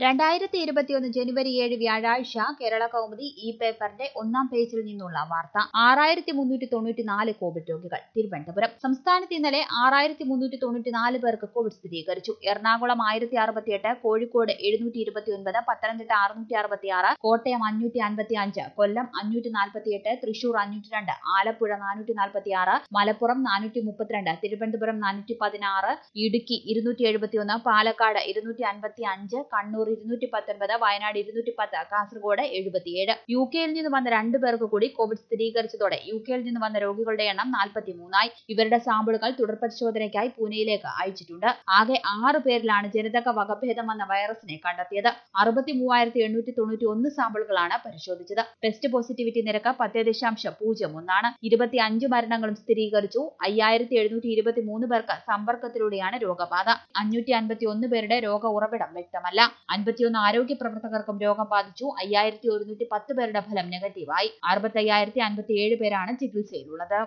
രണ്ടായിരത്തി ഇരുപത്തിയൊന്ന് ജനുവരി ഏഴ് വ്യാഴാഴ്ച കേരള കൗമുദി ഈ പേപ്പറിന്റെ ഒന്നാം പേജിൽ നിന്നുള്ള വാർത്ത ആറായിരത്തി മുന്നൂറ്റി തൊണ്ണൂറ്റി നാല് കോവിഡ് രോഗികൾ തിരുവനന്തപുരം സംസ്ഥാനത്ത് ഇന്നലെ ആറായിരത്തി മുന്നൂറ്റി തൊണ്ണൂറ്റി നാല് പേർക്ക് കോവിഡ് സ്ഥിരീകരിച്ചു എറണാകുളം ആയിരത്തി അറുപത്തിയെട്ട് കോഴിക്കോട് എഴുന്നൂറ്റി ഇരുപത്തിയൊൻപത് പത്തനംതിട്ട അറുന്നൂറ്റി അറുപത്തിയാറ് കോട്ടയം അഞ്ഞൂറ്റി അൻപത്തി അഞ്ച് കൊല്ലം അഞ്ഞൂറ്റി നാൽപ്പത്തിയെട്ട് തൃശൂർ അഞ്ഞൂറ്റി രണ്ട് ആലപ്പുഴ നാനൂറ്റി നാൽപ്പത്തിയാറ് മലപ്പുറം നാനൂറ്റി മുപ്പത്തിരണ്ട് തിരുവനന്തപുരം നാനൂറ്റി പതിനാറ് ഇടുക്കി ഇരുന്നൂറ്റി എഴുപത്തിയൊന്ന് പാലക്കാട് ഇരുന്നൂറ്റി അൻപത്തി അഞ്ച് കണ്ണൂർ ഇരുന്നൂറ്റി പത്തൊൻപത് വയനാട് ഇരുന്നൂറ്റി പത്ത് കാസർഗോഡ് എഴുപത്തിയേഴ് യു കെയിൽ നിന്ന് വന്ന രണ്ടു പേർക്ക് കൂടി കോവിഡ് സ്ഥിരീകരിച്ചതോടെ യു കെയിൽ നിന്ന് വന്ന രോഗികളുടെ എണ്ണം നാൽപ്പത്തിമൂന്നായി ഇവരുടെ സാമ്പിളുകൾ തുടർ പരിശോധനയ്ക്കായി പൂനെയിലേക്ക് അയച്ചിട്ടുണ്ട് ആകെ ആറ് പേരിലാണ് ജനിതക വകഭേദം വന്ന വൈറസിനെ കണ്ടെത്തിയത് അറുപത്തി മൂവായിരത്തി എണ്ണൂറ്റി തൊണ്ണൂറ്റി ഒന്ന് സാമ്പിളുകളാണ് പരിശോധിച്ചത് ടെസ്റ്റ് പോസിറ്റിവിറ്റി നിരക്ക് പത്ത് ദശാംശം പൂജ്യം ഒന്നാണ് ഇരുപത്തി അഞ്ച് മരണങ്ങളും സ്ഥിരീകരിച്ചു അയ്യായിരത്തി എഴുന്നൂറ്റി ഇരുപത്തി മൂന്ന് പേർക്ക് സമ്പർക്കത്തിലൂടെയാണ് രോഗബാധ അഞ്ഞൂറ്റി അൻപത്തി ഒന്ന് പേരുടെ രോഗ ഉറവിടം വ്യക്തമല്ല അൻപത്തിയൊന്ന് ആരോഗ്യ പ്രവർത്തകർക്കും രോഗം ബാധിച്ചു അയ്യായിരത്തി ഒരുന്നൂറ്റി പത്ത് പേരുടെ ഫലം നെഗറ്റീവായി അറുപത്തി അയ്യായിരത്തി അൻപത്തി ഏഴ് പേരാണ് ചികിത്സയിലുള്ളത്